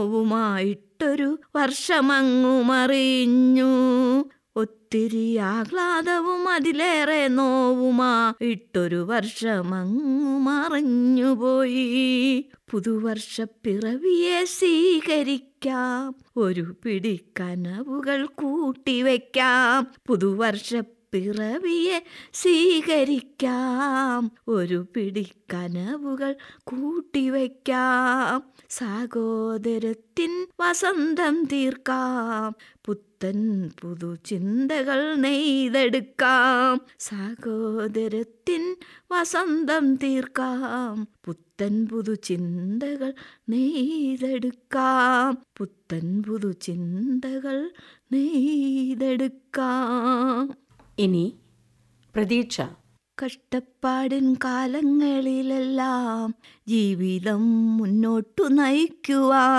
നോവുമായിട്ടൊരു വർഷമങ്ങു മറിഞ്ഞു ഒത്തിരി ആഹ്ലാദവും അതിലേറെ നോവുമായിട്ടൊരു വർഷമങ്ങു മറിഞ്ഞുപോയി പുതുവർഷ പിറവിയെ സ്വീകരിക്കാം ഒരു പിടി കനവുകൾ കൂട്ടിവെക്കാം പുതുവർഷ പിറവിയെ സ്വീകരിക്കാം ഒരു പിടി കനവുകൾ കൂട്ടിവെക്കാം സാഗോദരത്തിൻ വസന്തം തീർക്കാം പുത്തൻ പുതു ചിന്തകൾ നെയ്തെടുക്കാം സാഗോദരത്തിൻ വസന്തം തീർക്കാം പുത്തൻ പുതു ചിന്തകൾ നെയ്തെടുക്കാം പുത്തൻ പുതു ചിന്തകൾ നെയ്തെടുക്കാം ഇനി പ്രതീക്ഷ കഷ്ടപ്പാടിൻ കാലങ്ങളിലെല്ലാം ജീവിതം മുന്നോട്ടു നയിക്കുവാൻ